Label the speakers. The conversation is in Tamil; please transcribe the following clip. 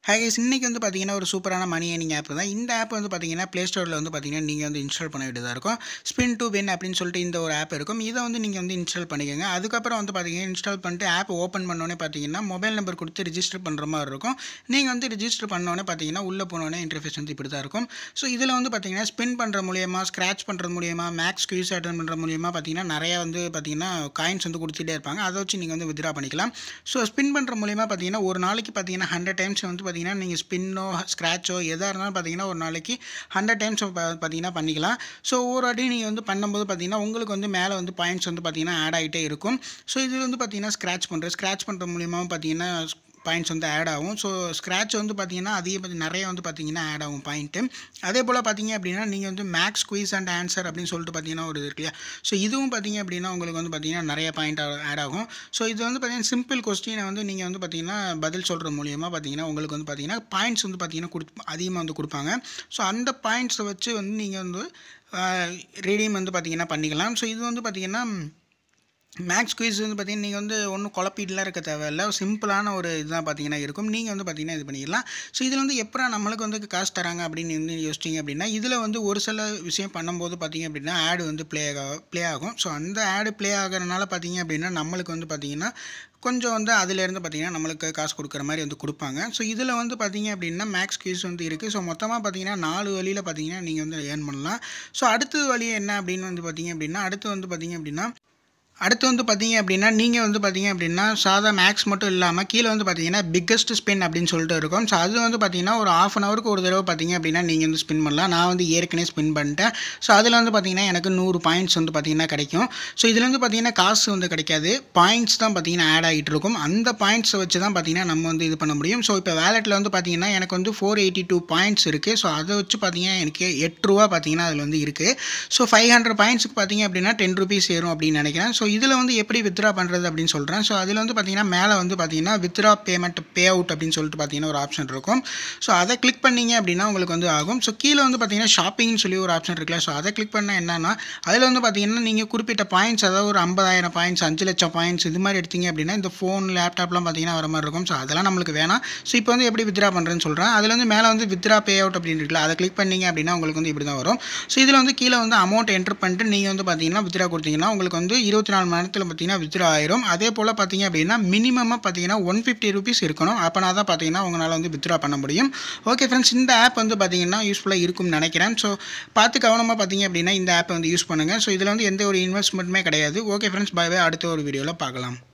Speaker 1: ஹைஸ் இன்றைக்கி வந்து பார்த்தீங்கன்னா ஒரு சூப்பரான மணி ஏர்னிங் ஆப் தான் இந்த ஆப் வந்து பார்த்தீங்கன்னா ப்ளே ஸ்டோரில் வந்து பார்த்தீங்கன்னா நீங்கள் வந்து இன்ஸ்டால் பண்ண வேண்டியதாக இருக்கும் ஸ்பின் டு வின் அப்படின்னு சொல்லிட்டு இந்த ஒரு ஆப் இருக்கும் இதை வந்து நீங்கள் வந்து இன்ஸ்டால் பண்ணிக்கோங்க அதுக்கப்புறம் வந்து பார்த்தீங்கன்னா இன்ஸ்டால் பண்ணிட்டு ஆப் ஓப்பன் பண்ணோன்னே பார்த்தீங்கன்னா மொபைல் நம்பர் கொடுத்து ரிஜிஸ்டர் பண்ணுற மாதிரி இருக்கும் நீங்கள் வந்து ரிஜிஸ்டர் பண்ணோன்னே பார்த்தீங்கன்னா உள்ளே போனோடனே இன்டர்ஃபேஸ் வந்து இப்படி தான் இருக்கும் ஸோ இதில் வந்து பார்த்தீங்கன்னா ஸ்பின் பண்ணுற மூலியமாக ஸ்க்ராச் பண்ணுறது மூலியமாக மேக்ஸ் குயிஸ் அட்டன் பண்ணுற மூலியமாக பார்த்தீங்கன்னா நிறையா வந்து பார்த்தீங்கன்னா காயின்ஸ் வந்து கொடுத்துட்டே இருப்பாங்க அதை வச்சு நீங்கள் வந்து வித்ரா பண்ணிக்கலாம் ஸோ ஸ்பின் பண்ணுற மூலியமாக பார்த்தீங்கன்னா ஒரு நாளைக்கு பார்த்தீங்கன்னா ஹண்ட்ரட் டைம்ஸ் வந்து பார்த்தீங்கன்னா நீங்கள் ஸ்பின்னோ ஸ்க்ராச்சோ எதாக இருந்தாலும் பார்த்தீங்கன்னா ஒரு நாளைக்கு ஹண்ட்ரட் டைம்ஸ் பார்த்தீங்கன்னா பண்ணிக்கலாம் ஸோ ஒவ்வொரு வாட்டி நீங்கள் வந்து பண்ணும்போது பார்த்தீங்கன்னா உங்களுக்கு வந்து மேலே வந்து பாயிண்ட்ஸ் வந்து பார்த்தீங்கன்னா ஆட் ஆகிட்டே இருக்கும் ஸோ இது வந்து பார்த்தீங்கன்னா ஸ்க்ராச் பண்ணுறது ஸ்க்ராச் பண்ணுற மூலியமாகவும் பார்த்தீங்கன்னா பாயிண்ட்ஸ் வந்து ஆட் ஆகும் ஸோ ஸ்க்ராட்ச் வந்து பார்த்தீங்கன்னா அதிக பற்றி நிறைய வந்து பார்த்தீங்கன்னா ஆட் ஆகும் பாயிண்ட்டு அதே போல் பார்த்தீங்க அப்படின்னா நீங்கள் வந்து மேக்ஸ் குயிஸ் அண்ட் ஆன்சர் அப்படின்னு சொல்லிட்டு பார்த்தீங்கன்னா ஒரு இது இருக்கு இல்லையா ஸோ இதுவும் பார்த்தீங்க அப்படின்னா உங்களுக்கு வந்து பார்த்தீங்கன்னா நிறைய பாயிண்ட் ஆட் ஆகும் ஸோ இது வந்து பார்த்தீங்கன்னா சிம்பிள் கொஸ்டினை வந்து நீங்கள் வந்து பார்த்தீங்கன்னா பதில் சொல்கிற மூலியமாக பார்த்தீங்கன்னா உங்களுக்கு வந்து பார்த்தீங்கன்னா பாயிண்ட்ஸ் வந்து பார்த்தீங்கன்னா கொடு அதிகமாக வந்து கொடுப்பாங்க ஸோ அந்த பாயிண்ட்ஸை வச்சு வந்து நீங்கள் வந்து ரீடியம் வந்து பார்த்தீங்கன்னா பண்ணிக்கலாம் ஸோ இது வந்து பார்த்தீங்கன்னா மேக்ஸ் குயிஸ் வந்து பார்த்தீங்கன்னா நீங்கள் வந்து ஒன்றும் குழப்பிட்டுலாம் இருக்க தேவையில்ல சிம்பிளான ஒரு இதுதான் பார்த்தீங்கன்னா இருக்கும் நீங்கள் வந்து பார்த்தீங்கன்னா இது பண்ணிடலாம் ஸோ இதில் வந்து எப்போ நம்மளுக்கு வந்து காசு தராங்க அப்படின்னு வந்து யோசிச்சிங்க அப்படின்னா இதில் வந்து ஒரு சில விஷயம் பண்ணும்போது பார்த்தீங்க அப்படின்னா ஆடு வந்து ப்ளே ஆக ப்ளே ஆகும் ஸோ அந்த ஆடு ப்ளே ஆகிறனால பார்த்தீங்க அப்படின்னா நம்மளுக்கு வந்து பார்த்தீங்கன்னா கொஞ்சம் வந்து அதிலேருந்து பார்த்தீங்கன்னா நம்மளுக்கு காசு கொடுக்குற மாதிரி வந்து கொடுப்பாங்க ஸோ இதில் வந்து பார்த்தீங்க அப்படின்னா மேக்ஸ் குயிஸ் வந்து இருக்குது ஸோ மொத்தமாக பார்த்தீங்கன்னா நாலு வழியில் பார்த்தீங்கன்னா நீங்கள் வந்து ஏர்ன் பண்ணலாம் ஸோ அடுத்த வழி என்ன அப்படின்னு வந்து பார்த்தீங்க அப்படின்னா அடுத்து வந்து பார்த்தீங்க அப்படின்னா அடுத்து வந்து பார்த்தீங்க அப்படின்னா நீங்கள் வந்து பார்த்தீங்க அப்படின்னா சாதா மேக்ஸ் மட்டும் இல்லாமல் கீழே வந்து பார்த்தீங்கன்னா பிக்கஸ்ட் ஸ்பின் அப்படின்னு சொல்லிட்டு இருக்கும் ஸோ அது வந்து பார்த்தீங்கன்னா ஒரு ஆஃப் அன் ஹவருக்கு ஒரு தடவை பார்த்தீங்க அப்படின்னா நீங்கள் வந்து ஸ்பின் பண்ணலாம் நான் வந்து ஏற்கனவே ஸ்பின் பண்ணிட்டேன் ஸோ அதில் வந்து பார்த்தீங்கன்னா எனக்கு நூறு பாயிண்ட்ஸ் வந்து பார்த்தீங்கன்னா கிடைக்கும் ஸோ இதில் வந்து பார்த்தீங்கன்னா காசு வந்து கிடைக்காது பாயிண்ட்ஸ் தான் பார்த்தீங்கன்னா ஆட் ஆகிட்டு இருக்கும் அந்த பாயிண்ட்ஸை வச்சு தான் பார்த்தீங்கன்னா நம்ம வந்து இது பண்ண முடியும் ஸோ இப்போ வேலெட்டில் வந்து பார்த்தீங்கன்னா எனக்கு வந்து ஃபோர் எயிட்டி டூ பாயிண்ட்ஸ் இருக்குது ஸோ அதை வச்சு பார்த்தீங்கன்னா எனக்கு எட்டு ரூபா பார்த்தீங்கன்னா அதில் வந்து இருக்குது ஸோ ஃபைவ் ஹண்ட்ரட் பாயிண்ட்ஸுக்கு பார்த்தீங்க அப்படின்னா டென் ருபீஸ் ஏறும் அப்படின்னு நினைக்கிறேன் ஸோ இதில் வந்து எப்படி வித்ரா பண்ணுறது அப்படின்னு சொல்கிறேன் ஸோ அதில் வந்து பார்த்தீங்கன்னா மேலே வந்து பார்த்தீங்கன்னா வித்ரா பேமெண்ட் பே அவுட் அப்படின்னு சொல்லிட்டு பார்த்தீங்கன்னா ஒரு ஆப்ஷன் இருக்கும் ஸோ அதை கிளிக் பண்ணீங்க அப்படின்னா உங்களுக்கு வந்து ஆகும் ஸோ கீழே வந்து பார்த்தீங்கன்னா ஷாப்பிங்னு சொல்லி ஒரு ஆப்ஷன் இருக்குல்ல ஸோ அதை கிளிக் பண்ணால் என்னன்னா அதில் வந்து பார்த்தீங்கன்னா நீங்கள் குறிப்பிட்ட பாயிண்ட்ஸ் அதாவது ஒரு ஐம்பதாயிரம் பாயிண்ட்ஸ் அஞ்சு லட்சம் பாயிண்ட்ஸ் இது மாதிரி எடுத்தீங்க அப்படின்னா இந்த ஃபோன் லேப்டாப்லாம் பார்த்தீங்கன்னா வர மாதிரி இருக்கும் ஸோ அதெல்லாம் நம்மளுக்கு வேணாம் ஸோ இப்போ வந்து எப்படி வித்ரா பண்ணுறேன்னு சொல்கிறேன் அதில் வந்து மேலே வந்து வித்ரா பே அவுட் அப்படின்னு இருக்குல்ல அதை கிளிக் பண்ணீங்க அப்படின்னா உங்களுக்கு வந்து இப்படி தான் வரும் ஸோ இதில் வந்து கீழே வந்து அமௌண்ட் என்டர் பண்ணிட்டு நீங்கள் வந்து பார்த்தீங்கன்னா வித்ரா கொடுத்தீங்கன்னா உங்களுக்கு வந்து இருபத்தி நாலு மணி நேரத்தில் பார்த்தீங்கன்னா வித்ரா ஆயிரும் அதே போல் பார்த்தீங்க அப்படின்னா மினிமமாக பார்த்தீங்கன்னா ஒன் ஃபிஃப்டி ருபீஸ் இருக்கணும் அப்போனா தான் பார்த்தீங்கன்னா உங்களால் வந்து வித்ரா பண்ண முடியும் ஓகே ஃப்ரெண்ட்ஸ் இந்த ஆப் வந்து பார்த்தீங்கன்னா யூஸ்ஃபுல்லாக இருக்கும்னு நினைக்கிறேன் ஸோ பார்த்து கவனமாக பார்த்தீங்க அப்படின்னா இந்த ஆப்பை வந்து யூஸ் பண்ணுங்கள் ஸோ இதில் வந்து எந்த ஒரு இன்வெஸ்ட்மெண்ட்டுமே கிடையாது ஓகே ஃப்ரெண்ட்ஸ் பை பை அடுத்த ஒரு வீடியோவில் பார்க்கலாம்